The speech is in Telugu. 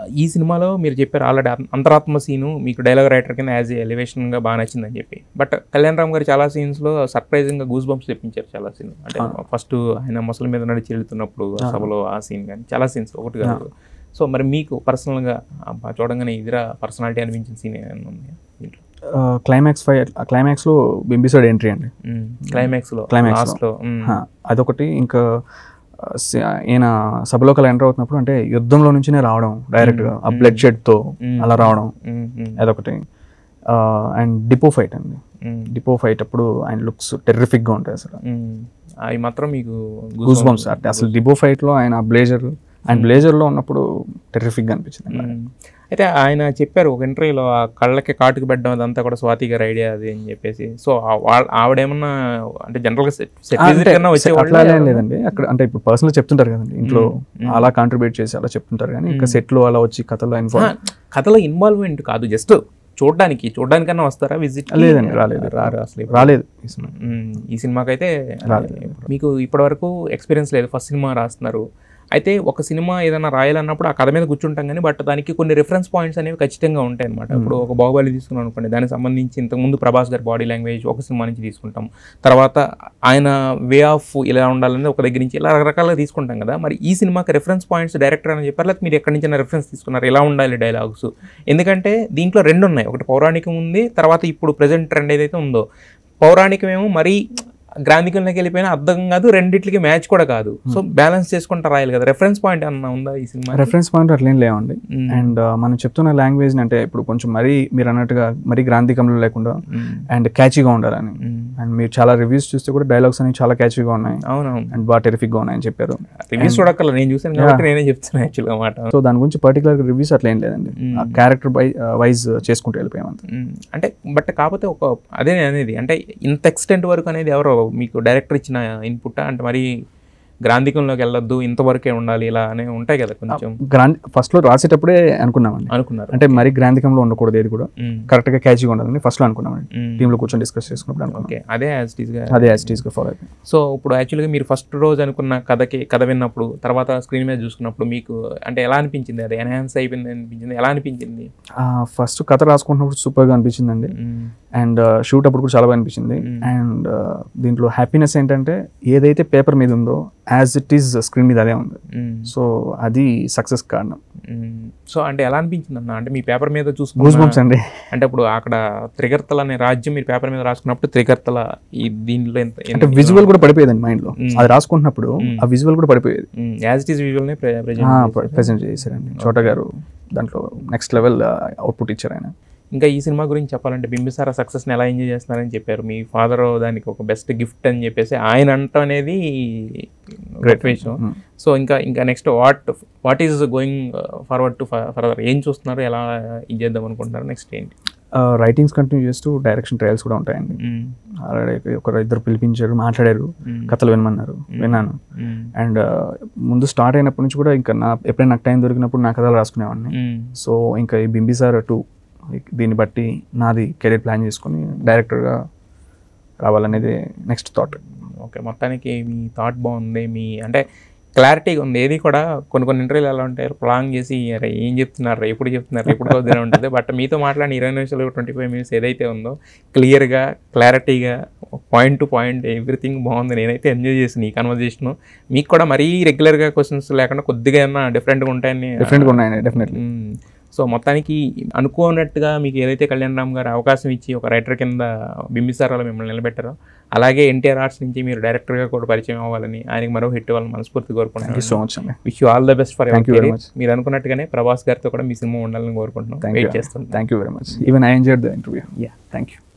ఈ సినిమాలో మీరు చెప్పారు ఆల్రెడీ అంతరాత్మ సీను మీకు డైలాగ్ రైటర్ కింద యాజ్ ఎలివేషన్గా బాగా నచ్చిందని చెప్పి బట్ కళ్యాణ్ రామ్ గారు చాలా సీన్స్లో సర్ప్రైజింగ్గా గూస్ బంప్స్ తెప్పించారు చాలా సీన్ అంటే ఫస్ట్ ఆయన ముసలి మీద నడిచి వెళ్తున్నప్పుడు ఆ సభలో ఆ సీన్ కానీ చాలా సీన్స్ ఒకటి కాదు సో మరి మీకు పర్సనల్గా చూడంగానే ఇదిరా పర్సనాలిటీ అనిపించిన సీన్ ఏమైనా ఉంది దీంట్లో క్లైమాక్స్ ఫైవ్ క్లైమాక్స్లో బింబిసాడ్ ఎంట్రీ అండి క్లైమాక్స్లో Climax లో. లాస్ట్లో హా, అదొకటి ఇంకా ఆ, సి- ఈయన సభలోకి ఎంటర్ అవుతున్నప్పుడు అంటే యుద్ధంలో నుంచినే రావడం డైరెక్ట్గా ఆ బ్లడ్ షెడ్తో అలా రావడం అదొకటి అండ్ డిపో ఫైట్ అండి డిపో ఫైట్ అప్పుడు ఆయన లుక్స్ టెర్రిఫిక్గా ఉంటాయి అసలు అవి మాత్రం మీకు గూస్ బంప్స్ అంటే అసలు డిపో ఫైట్లో ఆయన బ్లేజర్ ఆయన బ్లేజర్లో ఉన్నప్పుడు టెర్రిఫిక్గా అనిపించింది నాకు. అయితే ఆయన చెప్పారు ఒక ఇంటర్వ్యూలో ఆ కళ్ళకి కాటుకు పెట్టడం అదంతా కూడా స్వాతి గారి ఐడియా అది అని చెప్పేసి సో ఆవిడేమన్నా అంటే జనరల్గా సెట్ ఆ, అంటే కన్నా అట్లా వచ్చేవాళ్ళు ఏం లేదండి అక్కడ అంటే ఇప్పుడు పర్సనల్ చెప్తుంటారు కదండి ఇంట్లో అలా కాంట్రిబ్యూట్ చేసి అలా చెప్తుంటారు కానీ ఇంకా సెట్ లో అలా వచ్చి కథలో ఇన్వాల్వ్ కథలో ఇన్వాల్వ్మెంట్ కాదు జస్ట్ చూడడానికి చూడడానికన్నా వస్తారా విజిట్ లేదండి, రాలేదు. రారు అసలు రాలేదు ఈ సినిమా. మ్మ్. ఈ సినిమాకి అయితే మీకు ఇప్పటివరకు ఎక్స్పీరియన్స్ లేదు ఫస్ట్ సినిమా రాస్తున్నారు అయితే ఒక సినిమా ఏదైనా రాయాలన్నప్పుడు ఆ కథ మీద కూర్చుంటాం కానీ బట్ దానికి కొన్ని రిఫరెన్స్ పాయింట్స్ అనేవి ఖచ్చితంగా ఉంటాయి అనమాట ఇప్పుడు ఒక బాహుబలి తీసుకున్నాం అనుకోండి దానికి సంబంధించి ఇంతకుముందు ప్రభాస్ గారి బాడీ లాంగ్వేజ్ ఒక సినిమా నుంచి తీసుకుంటాం తర్వాత ఆయన వే ఆఫ్ ఇలా ఉండాలనేది ఒక దగ్గర నుంచి ఇలా రకరకాలుగా తీసుకుంటాం కదా మరి ఈ సినిమాకి రిఫరెన్స్ పాయింట్స్ డైరెక్టర్ అని చెప్పారు లేకపోతే మీరు ఎక్కడి నుంచి రిఫరెన్స్ తీసుకున్నారు ఎలా ఉండాలి డైలాగ్స్ ఎందుకంటే దీంట్లో రెండు ఉన్నాయి ఒకటి పౌరాణికం ఉంది తర్వాత ఇప్పుడు ప్రజెంట్ ట్రెండ్ ఏదైతే ఉందో పౌరాణికమేమో మరీ గ్రాంధికంలోకి వెళ్ళిపోయినా అర్థం కాదు రెండిట్లకి మ్యాచ్ కూడా కాదు సో బ్యాలెన్స్ చేసుకుంటా రాయాలి కదా రెఫరెన్స్ పాయింట్ అన్న ఉందా ఈ సినిమా రెఫరెన్స్ పాయింట్ అట్లేం లేవండి అండ్ మనం చెప్తున్న లాంగ్వేజ్ అంటే ఇప్పుడు కొంచెం మరీ మీరు అన్నట్టుగా మరీ గ్రాంధికంలో లేకుండా అండ్ క్యాచీగా ఉండాలని అండ్ మీరు చాలా రివ్యూస్ చూస్తే కూడా డైలాగ్స్ అనేవి చాలా క్యాచీగా ఉన్నాయి అవునవును అండ్ బాగా టెరిఫిక్గా ఉన్నాయని చెప్పారు రివ్యూస్ చూడక్కల నేను చూసాను కాబట్టి నేనే చెప్తున్నాను యాక్చువల్గా మాట సో దాని గురించి పర్టికులర్ రివ్యూస్ అట్లా ఏం లేదండి ఆ క్యారెక్టర్ వైజ్ చేసుకుంటూ వెళ్ళిపోయాం అంతే మ్మ్. అంటే బట్ కాకపోతే ఒక అదే నేను అనేది అంటే ఇంత ఎక్స్టెంట్ వరకు అనేది ఎవరో మీకు డైరెక్టర్ ఇచ్చిన ఇన్పుట్ అంటే మరి గ్రాంధికంలోకి వెళ్ళొద్దు ఇంతవరకే ఉండాలి ఇలా అనే ఉంటాయి కదా కొంచెం గ్రాండ్ ఫస్ట్ లో రాసేటప్పుడే అనుకున్నామండి అనుకున్నారు అంటే మరీ గ్రాంధికంలో ఉండకూడదు ఏది కూడా మ్మ్. కరెక్ట్ గా క్యాచీగా ఉండాలని ఫస్ట్ లో అనుకున్నామండి మ్మ్. టీమ్ లో కూర్చొని డిస్కస్ చేసుకున్నప్పుడు అనుకున్నాం ఓకే అదే యాజ్ ఇట్ గా అదే యాజ్ టీస్ గా ఫాలో అయిపోయింది సో ఇప్పుడు యాక్చువల్గా మీరు ఫస్ట్ రోజు అనుకున్న కథకి కథ విన్నప్పుడు తర్వాత స్క్రీన్ మీద చూసుకున్నప్పుడు మీకు అంటే ఎలా అనిపించింది అది ఎన్హాన్స్ అయిపోయింది అనిపించింది ఎలా అనిపించింది ఫస్ట్ కథ రాసుకుంటున్నప్పుడు సూపర్ గా అనిపించిందండి మ్మ్. అండ్ షూట్ అప్పుడు కూడా చాలా బాగా అనిపించింది అండ్ దీంట్లో హ్యాపీనెస్ ఏంటంటే ఏదైతే పేపర్ మీద ఉందో యాజ్ ఇట్ ఈస్ స్క్రీన్ మీద అదే ఉంది మ్మ్. సో అది సక్సెస్ కారణం మ్మ్. సో అంటే ఎలా అనిపించింది అన్న అంటే మీ పేపర్ మీద గూస్ చూసుకున్న బంప్స్ అండి అంటే ఇప్పుడు అక్కడ త్రిగర్తల అనే రాజ్యం మీరు పేపర్ మీద రాసుకున్నప్పుడు త్రిగర్తల ఈ దీంట్లో ఎంత అంటే విజువల్ కూడా పడిపోయేదండి మైండ్ లో అది రాసుకుంటున్నప్పుడు ఆ విజువల్ కూడా పడిపోయేది యాజ్ ఇట్ ఈస్ విజువల్ నే ప్రజెంట్ ప్రెసెంట్ చేశారండి చోట గారు దాంట్లో నెక్స్ట్ లెవెల్ అవుట్పుట్ ఇచ్చారు ఆయన ఇంకా ఈ సినిమా గురించి చెప్పాలంటే బింబిసార సక్సెస్ని ఎలా ఎంజాయ్ చేస్తున్నారని చెప్పారు మీ ఫాదర్ దానికి ఒక బెస్ట్ గిఫ్ట్ అని చెప్పేసి ఆయన అంటం అనేది గ్రేట్ విషయం Mm. సో ఇంకా ఇంకా next what what is going forward to further ఏం చూస్తున్నారు ఎలా ఇది చేద్దాం అనుకుంటున్నారు నెక్స్ట్ ఏంటి రైటింగ్స్ కంటిన్యూ చేస్తూ డైరెక్షన్ ట్రయల్స్ కూడా ఉంటాయండి Mm. ఆల్రెడీ ఒక ఇద్దరు పిలిపించారు మాట్లాడారు Mm. కథలు వినమన్నారు విన్నాను Mm. అండ్ ముందు స్టార్ట్ అయినప్పటి నుంచి కూడా ఇంకా నా ఎప్పుడైనా నాకు టైం దొరికినప్పుడు నా కథలు రాసుకునేవాడిని Mm. సో ఇంకా ఈ బింబిసార్ టూ దీన్ని బట్టి నాది కెరీర్ ప్లాన్ చేసుకుని డైరెక్టర్గా రావాలనేది నెక్స్ట్ థాట్ ఓకే మొత్తానికి మీ థాట్ బాగుంది మీ అంటే క్లారిటీగా ఉంది ఏది కూడా కొన్ని కొన్ని ఇంటర్వ్యూలు ఎలా ఉంటాయి ప్లాన్ చేసి అరే ఏం చెప్తున్నారు ఎప్పుడు చెప్తున్నారు ఎప్పుడు వద్దని ఉంటుంది బట్ మీతో మాట్లాడిన ఇరవై నిమిషాలు ట్వంటీ ఫైవ్ మినిట్స్ ఏదైతే ఉందో క్లియర్గా క్లారిటీగా పాయింట్ టు పాయింట్ ఎవ్రీథింగ్ బాగుంది నేనైతే ఎంజాయ్ చేసిన ఈ కన్వర్జేషన్ మీకు కూడా మరీ రెగ్యులర్గా క్వశ్చన్స్ లేకుండా కొద్దిగా ఏమన్నా డిఫరెంట్గా ఉంటాయని డిఫరెంట్గా ఉన్నాయండి డెఫినెట్లీ మ్మ్. సో మొత్తానికి అనుకోనట్టుగా మీకు ఏదైతే కళ్యాణ్ రామ్ గారు అవకాశం ఇచ్చి ఒక రైటర్ కింద బింబిసారాలో మిమ్మల్ని నిలబెట్టారో అలాగే ఎన్టీఆర్ ఆర్ట్స్ నుంచి మీరు డైరెక్టర్గా కూడా పరిచయం అవ్వాలని ఆయనకి మరో హిట్ అవ్వాలని మనస్ఫూర్తి థ్యాంక్ యూ కోరుకుంటున్నాను సో మచ్ అండి wish you all the best for Thank you very much. మీరు అనుకున్నట్టుగానే ప్రభాస్ గారితో కూడా మీ సినిమా ఉండాలని కోరుకుంటున్నాం థ్యాంక్ వెయిట్ యూ చేస్తుంటాం thank you very much even I enjoyed the interview Yeah. Thank you